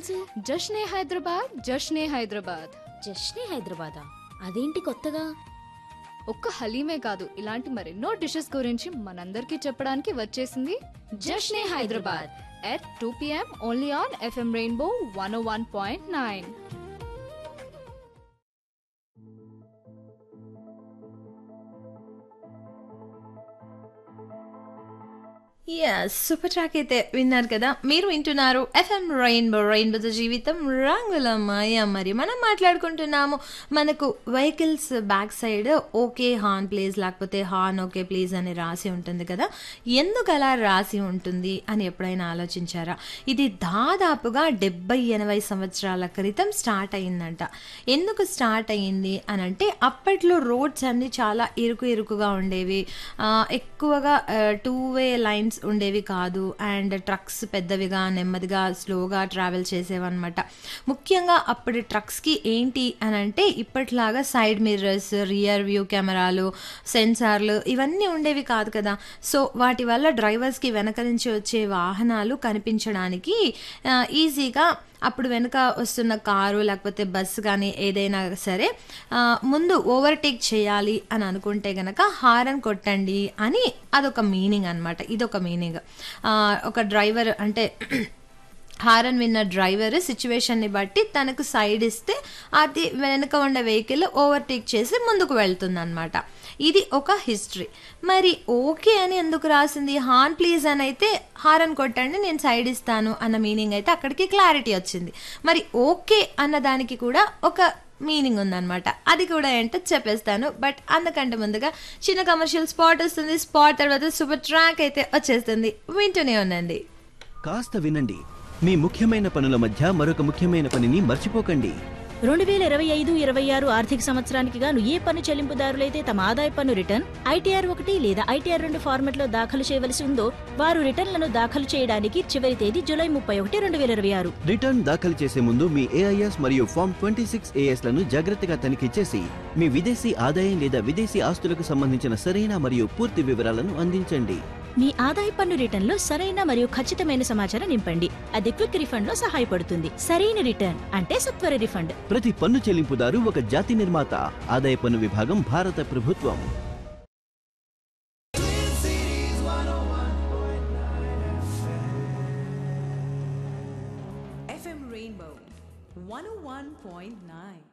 Items Jashne Hyderabad Jashne Hyderabad జస్ట్నే హైదరాబాదా అదేంటి కొత్తగా ఒక్క హలీమే కాదు ఇలాంటి మరెన్నో డిషెస్ గురించి మనందరికీ చెప్పడానికి వచ్చేసింది Jashne Hyderabad at two PM only on FM rainbow one one point nine yes super track అయితే విన్నారు కదా మీరు వింటున్నారు ఎఫ్ఎం రెయిన్బో రెయిన్బోతో జీవితం రంగుల మాయ మరి మనం మాట్లాడుకుంటున్నాము మనకు vehicles back side okay horn please లేకపోతే హార్న్ ఓకే ప్లీజ్ అని రాసి ఉంటుంది కదా ఎందుకు అలా రాసి ఉంటుంది అని ఎప్పుడైనా ఆలోచించారా ఇది దాదాపుగా డెబ్బై ఎనభై సంవత్సరాల క్రితం స్టార్ట్ అయిందంట ఎందుకు స్టార్ట్ అయ్యింది అని అంటే అప్పట్లో రోడ్స్ అన్ని చాలా ఇరుకు ఇరుకుగా ఉండేవి ఆ, ఎక్కువగా టూ వే లైన్స్ ఉండేవి కాదు అండ్ ట్రక్స్ పెద్దవిగా నెమ్మదిగా స్లోగా ట్రావెల్ చేసేవన్నమాట ముఖ్యంగా అప్పటి ట్రక్స్కి ఏంటి అని అంటే ఇప్పటిలాగా సైడ్ మిర్రర్స్ రియర్ వ్యూ కెమెరాలు సెన్సార్లు ఇవన్నీ ఉండేవి కాదు కదా సో వాటి వల్ల డ్రైవర్స్కి వెనక నుంచి వచ్చే వాహనాలు కనిపించడానికి ఆ, ఈజీగా అప్పుడు వెనుక వస్తున్న కారు లేకపోతే బస్సు కానీ ఏదైనా సరే ఆ, ముందు ఓవర్టేక్ చేయాలి అని అనుకుంటే గనక హారన్ కొట్టండి అని అదొక మీనింగ్ అనమాట ఇదొక మీనింగ్ ఒక డ్రైవర్ అంటే హారన్ విన్న డ్రైవర్ సిచ్యువేషన్ని బట్టి తనకు సైడ్ ఇస్తే అది వెనక ఉండే వెహికల్ ఓవర్టేక్ చేసి ముందుకు వెళ్తుంది అనమాట ఇది ఒక హిస్టరీ మరి ఓకే అని ఎందుకు రాసింది హార్న్ ప్లీజ్ అని అయితే హారన్ కొట్టండి నేను సైడ్ ఇస్తాను అన్న మీనింగ్ అయితే అక్కడికి క్లారిటీ వచ్చింది మరి ఓకే అన్న దానికి కూడా ఒక మీనింగ్ ఉందన్నమాట అది కూడా ఏంటో చెప్పేస్తాను బట్ అందుకంటే ముందుగా చిన్న కమర్షియల్ స్పాట్ వస్తుంది స్పాట్ తర్వాత సూపర్ ట్రాక్ అయితే వచ్చేస్తుంది వింటూనే ఉండండి కాస్త వినండి మీ ముఖ్యమైన పనుల మధ్య మరొక ముఖ్యమైన పనిని మర్చిపోకండి రెండు వేల ఇరవై ఐదు ఇరవై ఆరు ఆర్థిక సంవత్సరానికి గాను ఏ పన్ను చెల్లింపుదారులైతే తమ ఆదాయ పన్ను రిటర్న్ ఐటీఆర్ ఒకటి లేదా ఐటీఆర్ రెండు ఫార్మెట్లో దాఖలు చేయవలసి ఉందో వారు రిటర్న్లను దాఖలు చేయడానికి చివరి తేదీ జూలై ముప్పై ఒకటి రెండు వేల ఇరవై ఆరు రిటర్న్ దాఖలు చేసే ముందు మీ ఏఐఎస్ మరియు ఫామ్ ట్వంటీ సిక్స్ లను జాగ్రత్తగా తనిఖీ చేసి మీ విదేశీ ఆదాయం లేదా విదేశీ ఆస్తులకు సంబంధించిన సరైన మరియు పూర్తి వివరాలను అందించండి మీ ఆదాయ పన్ను రిటర్న్లో సరైన మరియు ఖచ్చితమైన సమాచారం నింపండి అది క్విక్ రిఫండ్ లో సహాయపడుతుంది సరైన రిటర్న్ అంటే సత్వర రిఫండ్ ప్రతి పన్ను చెల్లింపుదారు ఒక జాతి నిర్మాత ఆదాయ పన్ను విభాగం భారత ప్రభుత్వం FM Rainbow 101.9.